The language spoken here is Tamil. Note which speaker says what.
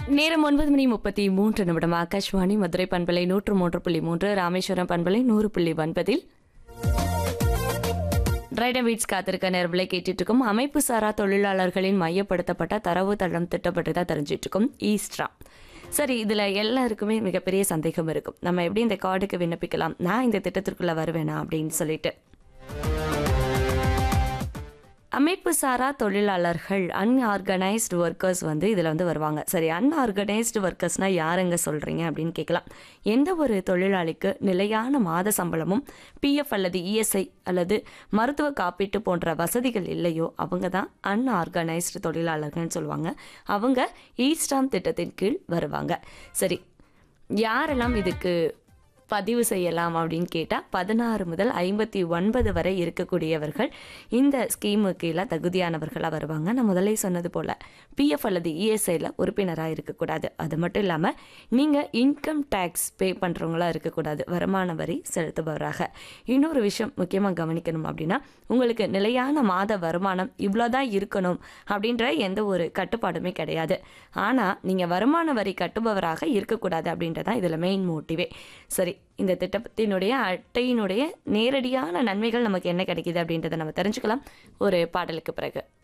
Speaker 1: நேரம் ஒன்பது மணி முப்பத்தி மூன்று நிமிடம் ஆகாஷ்வாணி மதுரை பண்பலை நூற்று மூன்று புள்ளி மூன்று ராமேஸ்வரம் பண்பலை நூறு புள்ளி ஒன்பதில் ரைட் வீட்ஸ் காத்திருக்க நேர்களை கேட்டுட்டு இருக்கும் அமைப்பு சாரா தொழிலாளர்களின் மையப்படுத்தப்பட்ட தரவு தளம் திட்டப்பட்டு தான் தெரிஞ்சிட்டு இருக்கும் ஈஸ்ட்ரா சரி இதில் எல்லாருக்குமே மிகப்பெரிய சந்தேகம் இருக்கும் நம்ம எப்படி இந்த கார்டுக்கு விண்ணப்பிக்கலாம் நான் இந்த திட்டத்திற்குள்ளே வருவேனா அப்படின்னு சொல்லிட்டு அமைப்பு சாரா தொழிலாளர்கள் அன்ஆர்கனைஸ்டு ஒர்க்கர்ஸ் வந்து இதில் வந்து வருவாங்க சரி அன்ஆர்கனைஸ்டு ஒர்க்கர்ஸ்னால் யாருங்க சொல்கிறீங்க அப்படின்னு கேட்கலாம் எந்த ஒரு தொழிலாளிக்கு நிலையான மாத சம்பளமும் பிஎஃப் அல்லது இஎஸ்ஐ அல்லது மருத்துவ காப்பீட்டு போன்ற வசதிகள் இல்லையோ அவங்க தான் அன்ஆர்கனைஸ்டு தொழிலாளர்கள்னு சொல்லுவாங்க அவங்க ஈஸ்டாம் திட்டத்தின் கீழ் வருவாங்க சரி யாரெல்லாம் இதுக்கு பதிவு செய்யலாம் அப்படின்னு கேட்டால் பதினாறு முதல் ஐம்பத்தி ஒன்பது வரை இருக்கக்கூடியவர்கள் இந்த ஸ்கீமு கீழே தகுதியானவர்களாக வருவாங்க நான் முதலே சொன்னது போல் பிஎஃப் அல்லது இஎஸ்ஐயில் உறுப்பினராக இருக்கக்கூடாது அது மட்டும் இல்லாமல் நீங்கள் இன்கம் டேக்ஸ் பே பண்ணுறவங்களா இருக்கக்கூடாது வருமான வரி செலுத்துபவராக இன்னொரு விஷயம் முக்கியமாக கவனிக்கணும் அப்படின்னா உங்களுக்கு நிலையான மாத வருமானம் இவ்வளோதான் இருக்கணும் அப்படின்ற எந்த ஒரு கட்டுப்பாடுமே கிடையாது ஆனால் நீங்கள் வருமான வரி கட்டுபவராக இருக்கக்கூடாது அப்படின்றதான் இதில் மெயின் மோட்டிவே சரி இந்த திட்டத்தினுடைய அட்டையினுடைய நேரடியான நன்மைகள் நமக்கு என்ன கிடைக்குது அப்படின்றத நம்ம தெரிஞ்சுக்கலாம் ஒரு பாடலுக்கு பிறகு